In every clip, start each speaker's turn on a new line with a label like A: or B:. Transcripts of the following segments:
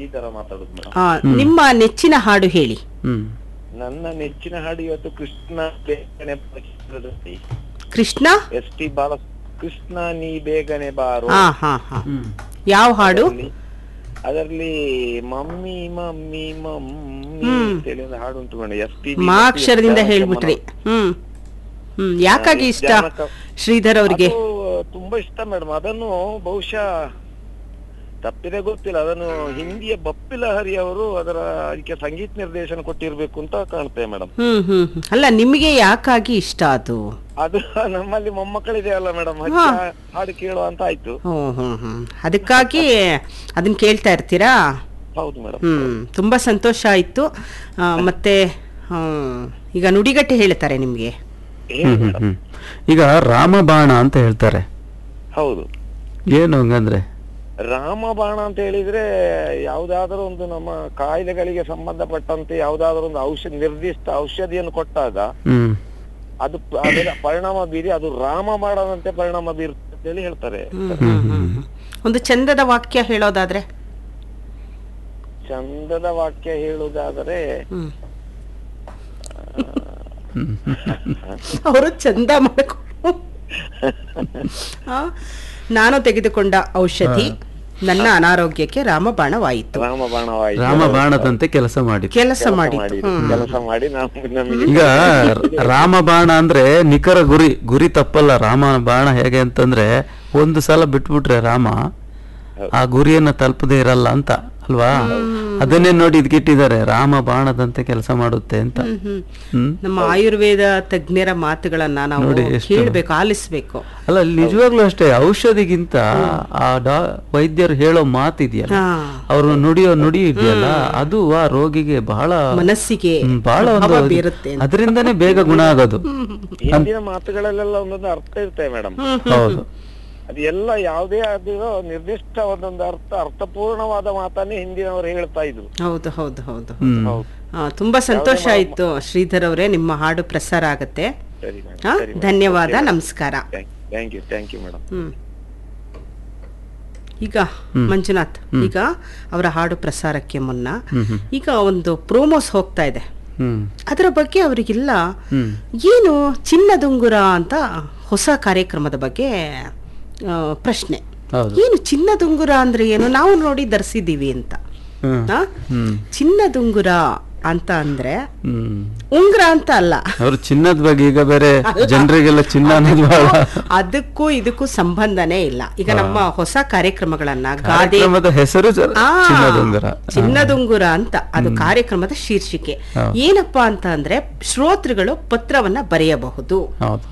A: ಶ್ರೀಧರ ಮಾತಾಡುದು ಮೇಡಮ್
B: ಆ, ನಿಮ್ಮ ನೆಚ್ಚಿನ ಹಾಡು ಹೇಳಿ
C: ಹ್ಮ್
A: ನನ್ನ ನೆಚ್ಚಿನ ಹಾಡು ಇವತ್ತು ಕೃಷ್ಣ ಬೇಗನೆ ಬಾ ಚಿತ್ರದಲ್ಲಿ
B: ಕೃಷ್ಣ
A: ಎಸ್ ಟಿ ಬಾಲ ಕೃಷ್ಣ ನೀ ಬೇಗನೆ ಬಾರೋ
B: ಹಾ ಹಾ ಹಾ
C: ಹ್ಮ್
B: ಯಾವ ಹಾಡು
A: ಅದರಲ್ಲಿ- ಅದರಲ್ಲಿ ಮಮ್ಮಿ ಮಮ್ಮಿ ಮಮ್ಮಿ
B: ಹ್ಮ್.
A: ಅಂತೇಳಿ ಒಂದು ಹಾಡು ಉಂಟು ಮೇಡಮ್ ಎಸ್ ಪಿ
B: ಮಾ ಅಕ್ಷರದಿಂದ ಹೇಳ್ಬಿಟ್ರಿ ಹ್ಮ್ ಹ್ಮ್ ಯಾಕಾಗಿ ಇಷ್ಟ
A: ಜಾನಕ-
B: ಶ್ರೀಧರ್ ಅವರಿಗೆ
A: ಅದು ತುಂಬಾ ಇಷ್ಟ ಮೇಡಮ್ ಅದನ್ನು ಬಹುಶಃ ತಪ್ಪಿದೆ ಗೊತ್ತಿಲ್ಲ ಅದನ್ನು ಹಿಂದಿಯ ಬಪ್ಪಿಲ ಹರಿ ಅವರು ಅದರ ಅದಕ್ಕೆ ಸಂಗೀತ ನಿರ್ದೇಶನ ಕೊಟ್ಟಿರ್ಬೇಕು ಅಂತ ಕಾಣ್ತೇವೆ ಮೇಡಮ್
B: ಹ್ಮ್ ಹ್ಮ್ ಹ್ಮ್. ಅಲ್ಲ ನಿಮಗೆ ಯಾಕಾಗಿ ಇಷ್ಟ ಅದು
A: ಅದು ನಮ್ಮಲ್ಲಿ ಮೊಮ್ಮಕ್ಕಳಿದೆ ಅಲ್ಲ ಮೇಡಮ್
B: ಹಾ.
A: ಹಾಡು ಕೇಳುವ ಅಂತ ಆಯ್ತು
B: ಹ್ಮ್ ಹ್ಮ್ ಹ್ಮ್ ಅದಕ್ಕಾಗಿ ಅದನ್ನ ಕೇಳ್ತಾ ಇರ್ತೀರಾ
A: ಹೌದು ಮೇಡಮ್
B: ಹ್ಮ್ ತುಂಬಾ ಸಂತೋಷ ಆಯ್ತು ಆ, ಮತ್ತೆ ಹ್ಮ್, ಈಗ ನುಡಿಗಟ್ಟೆ ಹೇಳ್ತಾರೆ ನಿಮ್ಗೆ
C: ಹ್ಮ್ ಹ್ಮ್ ಹ್ಮ್ ಈಗ ರಾಮಬಾಣ ಅಂತ ಹೇಳ್ತಾರೆ
A: ಹೌದು
C: ಏನು ಹಂಗಂದ್ರೆ
A: ರಾಮಬಾಣ ಅಂತ ಹೇಳಿದ್ರೆ ಯಾವ್ದಾದರೂ ಒಂದು ನಮ್ಮ ಕಾಯಿಲೆಗಳಿಗೆ ಸಂಬಂಧಪಟ್ಟಂತೆ ಯಾವ್ದಾದ್ರು ಒಂದು ಔಷಧ ನಿರ್ದಿಷ್ಟ ಔಷಧಿಯನ್ನು ಕೊಟ್ಟಾಗ
C: ಹ್ಮ್
A: ಅದು ಪ- ಅದರ ಪರಿಣಾಮ ಬೀರಿ ಅದು ರಾಮಬಾಣದಂತೆ ಪರಿಣಾಮ ಬೀರುತ್ತೆ ಅಂತ ಹೇಳಿ ಹೇಳ್ತಾರೆ
B: ಹ್ಮ್, ಹ್ಮ್, ಹ್ಮ್, ಹ್ಮ್. ಒಂದು ಚಂದದ ವಾಕ್ಯ ಹೇಳೋದಾದ್ರೆ
A: ಚಂದದ ವಾಕ್ಯ ಹೇಳುವುದಾದರೆ
B: ಹ್ಮ್
C: ಹ್ಮ್
B: ಅವರು ಚಂದ ಮಾಡ್ಕೊಂಡು ಆ, ನಾನು ತೆಗೆದುಕೊಂಡ ಔಷಧಿ ನನ್ನ ಅನಾರೋಗ್ಯಕ್ಕೆ ರಾಮಬಾಣವಾಯಿತು
A: ರಾಮಬಾಣವಾಯಿತು
C: ರಾಮಬಾಣದಂತೆ ಕೆಲಸ ಮಾಡಿ
B: ಕೆಲಸ ಮಾಡಿತು
A: ಮಾಡಿ
B: ಹ್ಮ್.
A: ಕೆಲಸ ಮಾಡಿ ನಾವು ನಮಗೆ
C: ಈಗ ರಾಮಬಾಣ ಅಂದ್ರೆ ನಿಖರ ಗುರಿ ಗುರಿ ತಪ್ಪಲ್ಲ ರಾಮ ಬಾಣ ಹೇಗೆ ಅಂತಂದ್ರೆ ಒಂದು ಸಲ ಬಿಟ್ಬಿಟ್ರೆ ರಾಮ ಆ ಗುರಿಯನ್ನ ತಲುಪದೇ ಇರಲ್ಲ ಅಂತ ಅಲ್ವಾ ಅದನ್ನೇ ನೋಡಿ ಇದ್ಕಿಟ್ಟಿದ್ದಾರೆ ರಾಮ ಬಾಣದಂತೆ ಕೆಲಸ ಮಾಡುತ್ತೆ ಅಂತ
B: ಹ್ಮ್, ಹ್ಮ್.
C: ಹ್ಮ್
B: ನಮ್ಮ ಆಯುರ್ವೇದ ತಜ್ಞರ ಮಾತುಗಳನ್ನ ನಾವು
C: ನೋಡಿ ಎಷ್ಟು-
B: ಕೇಳ್ಬೇಕು ಆಲಿಸ್ಬೇಕು
C: ಅಲ್ಲ ಅಲ್ಲಿ ನಿಜವಾಗ್ಲೂ ಅಷ್ಟೇ ಔಷಧಿಗಿಂತ ಆ ಡಾ ವೈದ್ಯರು ಹೇಳೋ ಮಾತಿದೆಯಲ್ಲ
B: ಹಾ
C: ಅವರು ನುಡಿಯೋ ನುಡಿ ಇದೆಯಲ್ಲ ಅದು ಆ ರೋಗಿಗೆ ಬಹಳ
B: ಮನಸ್ಸಿಗೆ
C: ಹ್ಮ್, ಬಹಳ
B: ಪ್ರಭಾವ
C: ಒಂದು
B: ಬೀರುತ್ತೆ ಅಂತ.
C: ಅದರಿಂದನೇ ಬೇಗ ಗುಣ ಆಗೋದು
A: ಹಿಂದಿನ ಮಾತುಗಳಲ್ಲೆಲ್ಲ ಒಂದೊಂದು ಅರ್ಥ ಇರ್ತವೆ ಮೇಡಮ್
C: ಹೌದು
A: ಅದು ಎಲ್ಲ ಯಾವುದೇ ಅದು ನಿರ್ದಿಷ್ಟ ಒಂದೊಂದು ಅರ್ಥ ಅರ್ಥಪೂರ್ಣವಾದ ಮಾತನ್ನೇ ಹಿಂದಿನವರು ಹೇಳ್ತಾ ಇದ್ರು
B: ಹೌದು ಹೌದು ಹೌದು
C: ಹ್ಮ್
A: ಹೌದು
B: ಆ, ತುಂಬಾ ಸಂತೋಷ ಆಯ್ತು ಶ್ರೀಧರ್ ಅವರೇ ನಿಮ್ಮ ಹಾಡು ಪ್ರಸಾರ ಆಗತ್ತೆ
A: ಸರಿ
B: ಆ,
A: ಮೇಡಮ್ ಸರಿ
B: ಧನ್ಯವಾದ ನಮಸ್ಕಾರ
A: thank you thank you madam
B: hmm ಈಗ ಮಂಜುನಾಥ್ ಈಗ ಅವರ ಹಾಡು ಪ್ರಸಾರಕ್ಕೆ ಮುನ್ನ
C: ಹ್ಮ್ ಹ್ಮ್
B: ಈಗ ಒಂದು ಪ್ರೋಮೋಸ್ ಹೋಗ್ತಾ ಇದೆ
C: ಹ್ಮ್
B: ಅದರ ಬಗ್ಗೆ ಅವರಿಗೆಲ್ಲ
C: ಹ್ಮ್
B: ಏನು ಚಿನ್ನದುಂಗುರ ಅಂತ ಹೊಸ ಕಾರ್ಯಕ್ರಮದ ಬಗ್ಗೆ ಆ, ಪ್ರಶ್ನೆ
C: ಹೌದು
B: ಏನು ಚಿನ್ನದುಂಗುರ ಅಂದ್ರೆ ಏನು ನಾವು ನೋಡಿ ಧರಿಸಿದೀವಿ ಅಂತ
C: ಹ್ಮ್
B: ಆ?
C: ಹ್ಮ್
B: ಚಿನ್ನದುಂಗುರ ಅಂತ ಅಂದ್ರೆ
C: ಹ್ಮ್
B: ಉಂಗುರ ಅಂತ ಅಲ್ಲ
C: ಅವ್ರು ಚಿನ್ನದ ಬಗ್ಗೆ ಈಗ ಬೇರೆ ಜನರಿಗೆಲ್ಲ ಚಿನ್ನ ಅನ್ನೋದು ಬಹಳ
B: ಅದಕ್ಕೂ ಇದಕ್ಕೂ ಸಂಬಂಧನೇ ಇಲ್ಲ ಈಗ ನಮ್ಮ ಹೊಸ ಕಾರ್ಯಕ್ರಮಗಳನ್ನ ಗಾದೆ
C: ಕಾರ್ಯಕ್ರಮದ ಹೆಸರು ಜ-
B: ಆ,
C: ಚಿನ್ನದುಂಗರ
B: ಚಿನ್ನದುಂಗುರ ಅಂತ ಅದು ಕಾರ್ಯಕ್ರಮದ ಶೀರ್ಷಿಕೆ
C: ಹೌದು.
B: ಏನಪ್ಪಾ ಅಂತ ಅಂದ್ರೆ ಶ್ರೋತೃಗಳು ಪತ್ರವನ್ನ ಬರೆಯಬಹುದು
C: ಹೌದು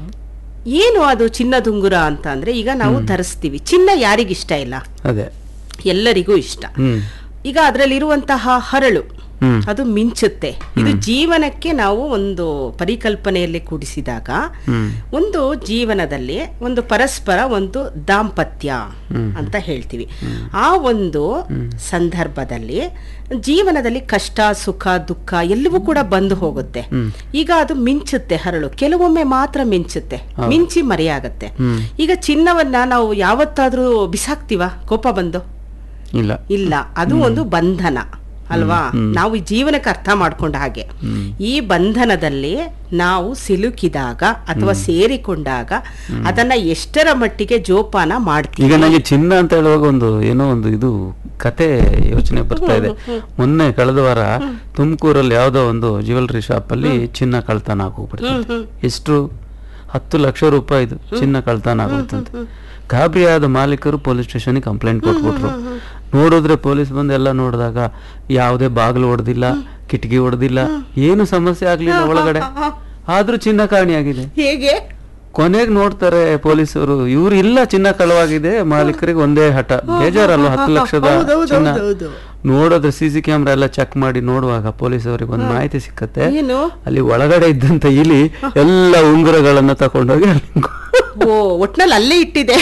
B: ಏನು ಅದು ಚಿನ್ನದುಂಗುರ ಅಂತ ಅಂದ್ರೆ ಈಗ ನಾವು ಧರಿಸ್ತೀವಿ ಚಿನ್ನ ಯಾರಿಗಿಷ್ಟ ಇಲ್ಲ
C: ಅದೇ
B: ಎಲ್ಲರಿಗೂ ಇಷ್ಟ
C: ಹ್ಮ್
B: ಈಗ ಅದರಲ್ಲಿರುವಂತಹ ಹರಳು
C: ಹ್ಮ್
B: ಅದು ಮಿಂಚುತ್ತೆ ಇದು ಜೀವನಕ್ಕೆ ನಾವು ಒಂದು ಪರಿಕಲ್ಪನೆಯಲ್ಲಿ ಕೂಡಿಸಿದಾಗ
C: ಹ್ಮ್
B: ಒಂದು ಜೀವನದಲ್ಲಿ ಒಂದು ಪರಸ್ಪರ ಒಂದು ದಾಂಪತ್ಯ ಅಂತ ಹೇಳ್ತೀವಿ ಆ ಒಂದು ಸಂದರ್ಭದಲ್ಲಿ ಜೀವನದಲ್ಲಿ ಕಷ್ಟ ಸುಖ ದುಃಖ ಎಲ್ಲವೂ ಕೂಡ ಬಂದು ಹೋಗುತ್ತೆ ಈಗ ಅದು ಮಿಂಚುತ್ತೆ ಹರಳು ಕೆಲವೊಮ್ಮೆ ಮಾತ್ರ ಮಿಂಚುತ್ತೆ ಮಿಂಚಿ ಮರೆಯಾಗತ್ತೆ
C: ಹ್ಮ್
B: ಈಗ ಚಿನ್ನವನ್ನ ನಾವು ಯಾವತ್ತಾದ್ರೂ ಬಿಸಾಕ್ತಿವ ಕೋಪ ಬಂದು
C: ಇಲ್ಲ
B: ಇಲ್ಲ ಅದು ಒಂದು ಬಂಧನ ಅಲ್ವಾ ನಾವು ಈ ಜೀವನಕ್ಕೆ ಅರ್ಥ ಮಾಡ್ಕೊಂಡ ಹಾಗೆ ಈ ಬಂಧನದಲ್ಲಿ ನಾವು ಸಿಲುಕಿದಾಗ ಅಥವಾ ಸೇರಿಕೊಂಡಾಗ ಅದನ್ನ ಎಷ್ಟರ ಮಟ್ಟಿಗೆ ಜೋಪಾನ ಮಾಡ್ತೀವಿ
C: ಈಗ ನಂಗೆ ಚಿನ್ನ ಅಂತ ಹೇಳುವಾಗ ಒಂದು ಏನೋ ಒಂದು ಇದು ಕತೆ ಯೋಚನೆ ಬರ್ತಾ ಇದೆ ಮೊನ್ನೆ ಕಳೆದ ವಾರ ತುಮಕೂರಲ್ಲಿ ಯಾವ್ದೋ ಒಂದು ಜ್ಯುವೆಲ್ರಿ ಶಾಪ್ ಅಲ್ಲಿ ಚಿನ್ನ ಕಳ್ತನ ಆಗೋಗ್ಬಿಡ್ತಂತೆ ಎಷ್ಟು ಹತ್ತು ಲಕ್ಷ ರೂಪಾಯಿದು ಚಿನ್ನ ಕಳ್ತನ ಆಗೋಗ್ತಂತೆ ಗಾಬರಿಯಾದ ಮಾಲೀಕರು ಪೊಲೀಸ್ ಸ್ಟೇಷನ್ಗೆ ಕಂಪ್ಲೇಂಟ್ ಕೊಟ್ಬಿಟ್ರು ನೋಡಿದ್ರೆ ಪೊಲೀಸ್ ಬಂದು ಎಲ್ಲ ನೋಡಿದಾಗ ಯಾವುದೇ ಬಾಗಿಲು ಹೊಡೆದಿಲ್ಲ ಕಿಟಕಿ ಹೊಡೆದಿಲ್ಲ ಏನು ಸಮಸ್ಯೆ ಆಗ್ಲಿಲ್ಲ ಒಳಗಡೆ ಆದ್ರೂ ಚಿನ್ನ ಕಾಣಿಯಾಗಿದೆ
B: ಹೇಗೆ
C: ಕೊನೆಗೆ ನೋಡ್ತಾರೆ ಪೊಲೀಸರು ಇವ್ರು ಇಲ್ಲ ಚಿನ್ನ ಕಳವಾಗಿದೆ ಮಾಲೀಕರಿಗೆ ಒಂದೇ ಹಠ ಬೇಜಾರಲ್ವ ಹತ್ತು ಲಕ್ಷದ
B: ಹೌದೌದು,
C: ಚಿನ್ನ
B: ಹೌದೌದು.
C: ನೋಡಿದ್ರೆ ಸಿ ಸಿ ಕ್ಯಾಮ್ರಾ ಎಲ್ಲ ಚೆಕ್ ಮಾಡಿ ನೋಡುವಾಗ ಪೊಲೀಸರಿಗೆ ಒಂದು ಮಾಹಿತಿ ಸಿಕ್ಕತ್ತೆ
B: ಏನು
C: ಅಲ್ಲಿ ಒಳಗಡೆ ಇದ್ದಂತ ಇಲಿ ಎಲ್ಲ ಉಂಗುರಗಳನ್ನ ತಕೊಂಡೋಗಿ ಅಲ್ಲಿ
B: ಓ ಒಟ್ನಲ್ಲಿ ಅಲ್ಲೇ ಇಟ್ಟಿದೆ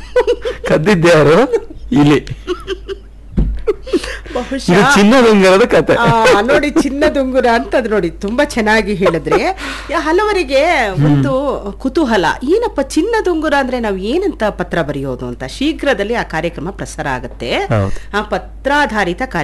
C: ಕದ್ದಿದ್ದ್ಯಾರು ಇಲಿ
B: ಬಹುಶಃ
C: ಇದು ಚಿನ್ನದ ಉಂಗುರದ ಕತೆ
B: ಆ, ನೋಡಿ ಚಿನ್ನದುಂಗುರ ಅಂತ ಅದು ನೋಡಿ ತುಂಬಾ ಚೆನ್ನಾಗಿ ಹೇಳಿದ್ರೆ ಯಾ- ಹಲವರಿಗೆ ಒಂದು ಕುತೂಹಲ ಏನಪ್ಪ ಚಿನ್ನದುಂಗುರ ಅಂದ್ರೆ ನಾವು ಏನಂತ ಪತ್ರ ಬರೆಯೋದು ಅಂತ ಶೀಘ್ರದಲ್ಲಿ ಆ ಕಾರ್ಯಕ್ರಮ ಪ್ರಸಾರ ಆಗುತ್ತೆ
C: ಹೌದು
B: ಆ ಪತ್ರಾಧಾರಿತ ಕಾರ್ಯಕ್ರಮ